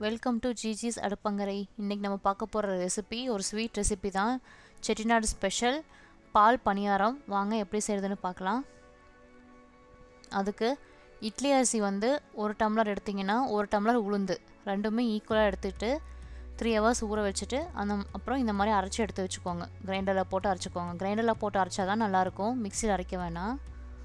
welcome to ஜிஜிஸ் அடுப்பங்கரை இன்றைக்கி நம்ம பார்க்க போகிற ரெசிபி ஒரு ஸ்வீட் ரெசிபி தான் செட்டிநாடு ஸ்பெஷல் பால் பணியாரம் வாங்க எப்படி செய்கிறதுன்னு பார்க்கலாம் அதுக்கு இட்லி அரிசி வந்து ஒரு டம்ளர் எடுத்திங்கன்னா ஒரு டம்ளர் உளுந்து ரெண்டுமே ஈக்குவலாக எடுத்துகிட்டு த்ரீ ஹவர்ஸ் ஊற வச்சுட்டு அந்த அப்புறம் இந்த மாதிரி அரைச்சி எடுத்து வச்சுக்கோங்க கிரைண்டரில் போட்டு அரைச்சிக்கோங்க கிரைண்டரில் போட்டு அரைச்சா தான் நல்லாயிருக்கும் மிக்சியில் அரைக்க வேணாம்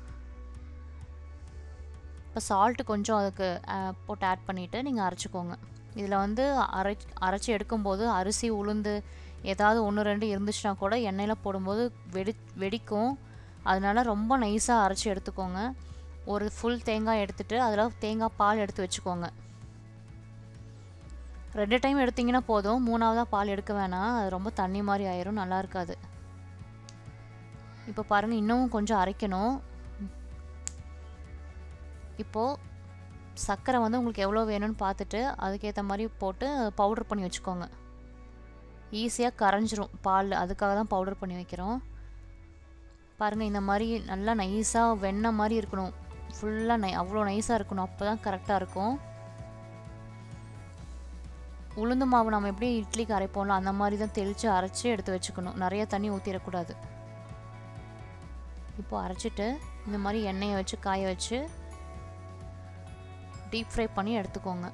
இப்போ சால்ட்டு கொஞ்சம் அதுக்கு போட்டு ஆட் பண்ணிவிட்டு நீங்கள் அரைச்சிக்கோங்க இதில் வந்து அரை அரைச்சி எடுக்கும்போது அரிசி உளுந்து ஏதாவது ஒன்று ரெண்டு இருந்துச்சுன்னா கூட எண்ணெயில் போடும்போது வெடி வெடிக்கும் அதனால் ரொம்ப நைஸாக அரைச்சி எடுத்துக்கோங்க ஒரு ஃபுல் தேங்காய் எடுத்துகிட்டு அதில் தேங்காய் பால் எடுத்து வச்சுக்கோங்க ரெண்டு டைம் எடுத்திங்கன்னா போதும் மூணாவதாக பால் எடுக்க வேணாம் அது ரொம்ப தண்ணி மாதிரி ஆயிரும் நல்லா இருக்காது இப்போ பாருங்கள் இன்னமும் கொஞ்சம் அரைக்கணும் இப்போது சர்க்கரை வந்து உங்களுக்கு எவ்வளோ வேணும்னு பார்த்துட்டு அதுக்கேற்ற மாதிரி போட்டு பவுடர் பண்ணி வச்சுக்கோங்க ஈஸியாக கரைஞ்சிரும் பால் அதுக்காக தான் பவுடர் பண்ணி வைக்கிறோம் பாருங்கள் இந்த மாதிரி நல்லா நைஸாக வெண்ணெய் மாதிரி இருக்கணும் ஃபுல்லாக நை அவ்வளோ நைஸாக இருக்கணும் அப்போ தான் கரெக்டாக இருக்கும் உளுந்து மாவு நம்ம எப்படி இட்லிக்கு அரைப்போம்ல அந்த மாதிரி தான் தெளித்து அரைச்சி எடுத்து வச்சுக்கணும் நிறைய தண்ணி ஊற்றிடக்கூடாது இப்போது அரைச்சிட்டு இந்த மாதிரி எண்ணெயை வச்சு காய வச்சு டீப் ஃப்ரை பண்ணி எடுத்துக்கோங்க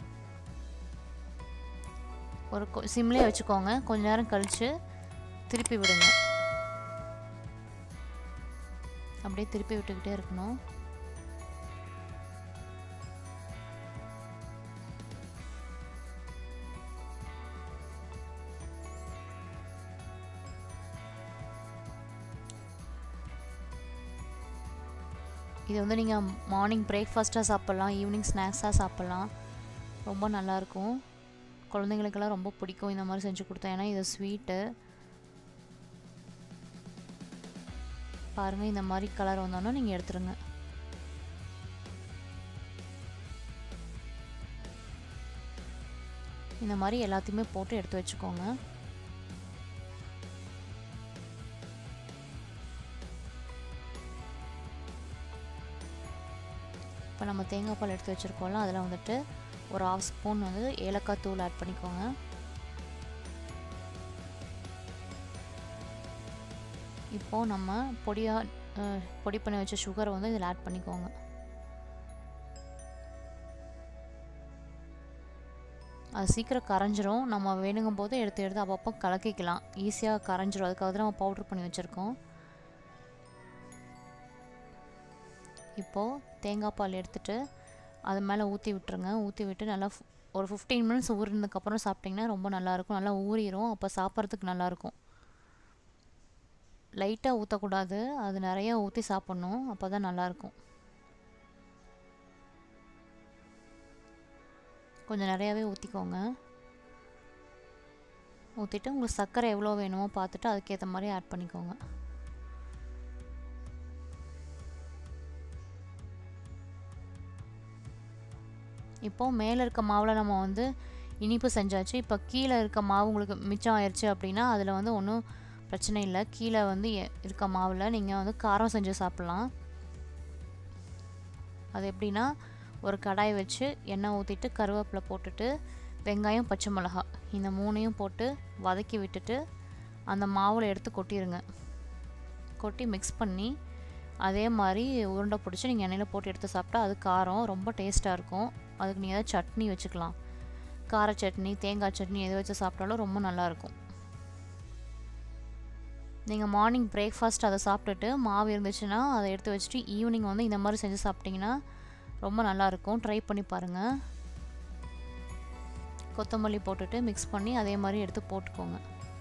ஒரு சிம்லேயே வச்சுக்கோங்க கொஞ்ச நேரம் கழித்து திருப்பி விடுங்க அப்படியே திருப்பி விட்டுக்கிட்டே இருக்கணும் இது வந்து நீங்கள் மார்னிங் பிரேக்ஃபாஸ்ட்டாக சாப்பிட்லாம் ஈவினிங் ஸ்நாக்ஸாக சாப்பிட்லாம் ரொம்ப நல்லாயிருக்கும் குழந்தைங்களுக்கெல்லாம் ரொம்ப பிடிக்கும் இந்த மாதிரி செஞ்சு கொடுத்தேன் ஏன்னா இது ஸ்வீட்டு பாருங்கள் இந்த மாதிரி கலர் வந்தோன்னா நீங்கள் எடுத்துருங்க இந்த மாதிரி எல்லாத்தையுமே போட்டு எடுத்து வச்சுக்கோங்க இப்போ நம்ம தேங்காய் பால் எடுத்து வச்சுருக்கோம்ல அதில் வந்துட்டு ஒரு ஆஃப் ஸ்பூன் வந்து ஏலக்காய் தூள் ஆட் பண்ணிக்கோங்க இப்போது நம்ம பொடியாக பொடி பண்ணி வச்ச சுகரை வந்து இதில் ஆட் பண்ணிக்கோங்க அது சீக்கிரம் கரைஞ்சிரும் நம்ம வேணுங்கும் போது எடுத்து எடுத்து அப்பப்போ கலக்கிக்கலாம் ஈஸியாக கரைஞ்சிரும் அதுக்காக தான் நம்ம பவுட்ரு பண்ணி வச்சுருக்கோம் இப்போது தேங்காய் பால் எடுத்துகிட்டு அது மேலே ஊற்றி விட்டுருங்க ஊற்றி விட்டு நல்லா ஒரு ஃபிஃப்டீன் மினிட்ஸ் ஊறினதுக்கப்புறம் சாப்பிட்டிங்கன்னா ரொம்ப நல்லாயிருக்கும் நல்லா ஊறிடும் அப்போ சாப்பிட்றதுக்கு நல்லாயிருக்கும் லைட்டாக ஊற்றக்கூடாது அது நிறையா ஊற்றி சாப்பிட்ணும் அப்போ தான் நல்லாயிருக்கும் கொஞ்சம் நிறையாவே ஊற்றிக்கோங்க ஊற்றிட்டு உங்களுக்கு சர்க்கரை எவ்வளோ வேணுமோ பார்த்துட்டு அதுக்கேற்ற மாதிரி ஆட் பண்ணிக்கோங்க இப்போது மேலே இருக்க மாவில் நம்ம வந்து இனிப்பு செஞ்சாச்சு இப்போ கீழே இருக்க மாவு உங்களுக்கு மிச்சம் ஆயிடுச்சு அப்படின்னா அதில் வந்து ஒன்றும் பிரச்சனை இல்லை கீழே வந்து இருக்க மாவில் நீங்கள் வந்து காரம் செஞ்சு சாப்பிட்லாம் அது எப்படின்னா ஒரு கடாய் வச்சு எண்ணெய் ஊற்றிட்டு கருவேப்பிலை போட்டுட்டு வெங்காயம் பச்சை மிளகா இந்த மூணையும் போட்டு வதக்கி விட்டுட்டு அந்த மாவில் எடுத்து கொட்டிடுங்க கொட்டி மிக்ஸ் பண்ணி அதே மாதிரி உருண்டை பிடிச்சி நீங்கள் எண்ணெயில் போட்டு எடுத்து சாப்பிட்டா அது காரம் ரொம்ப டேஸ்ட்டாக இருக்கும் அதுக்கு நீங்கள் ஏதாவது சட்னி வச்சுக்கலாம் கார சட்னி தேங்காய் சட்னி எது வச்சு சாப்பிட்டாலும் ரொம்ப நல்லாயிருக்கும் நீங்கள் மார்னிங் பிரேக்ஃபாஸ்ட் அதை சாப்பிட்டுட்டு மாவு இருந்துச்சுன்னா அதை எடுத்து வச்சுட்டு ஈவினிங் வந்து இந்த மாதிரி செஞ்சு சாப்பிட்டிங்கன்னா ரொம்ப நல்லாயிருக்கும் ட்ரை பண்ணி பாருங்கள் கொத்தமல்லி போட்டுட்டு மிக்ஸ் பண்ணி அதே மாதிரி எடுத்து போட்டுக்கோங்க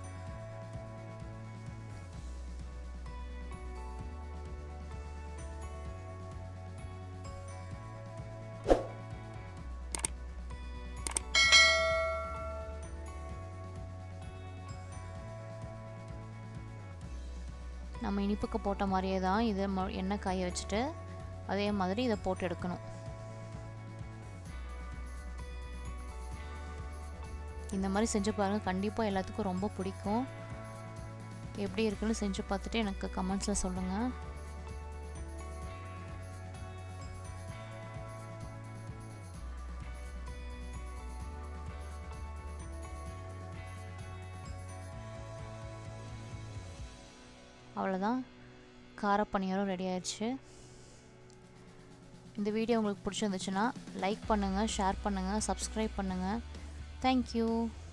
நம்ம இனிப்புக்கு போட்ட மாதிரியே தான் இதை எண்ணெய் காய வச்சுட்டு அதே மாதிரி இதை போட்டு எடுக்கணும் இந்த மாதிரி செஞ்சு பாருங்கள் கண்டிப்பாக எல்லாத்துக்கும் ரொம்ப பிடிக்கும் எப்படி இருக்குன்னு செஞ்சு பார்த்துட்டு எனக்கு கமெண்ட்ஸில் சொல்லுங்கள் அவ்வளோதான் கார பணியாரம் ரெடி ஆயிடுச்சு இந்த வீடியோ உங்களுக்கு பிடிச்சிருந்துச்சுன்னா லைக் பண்ணுங்கள் ஷேர் பண்ணுங்கள் சப்ஸ்கிரைப் பண்ணுங்கள் தேங்க்யூ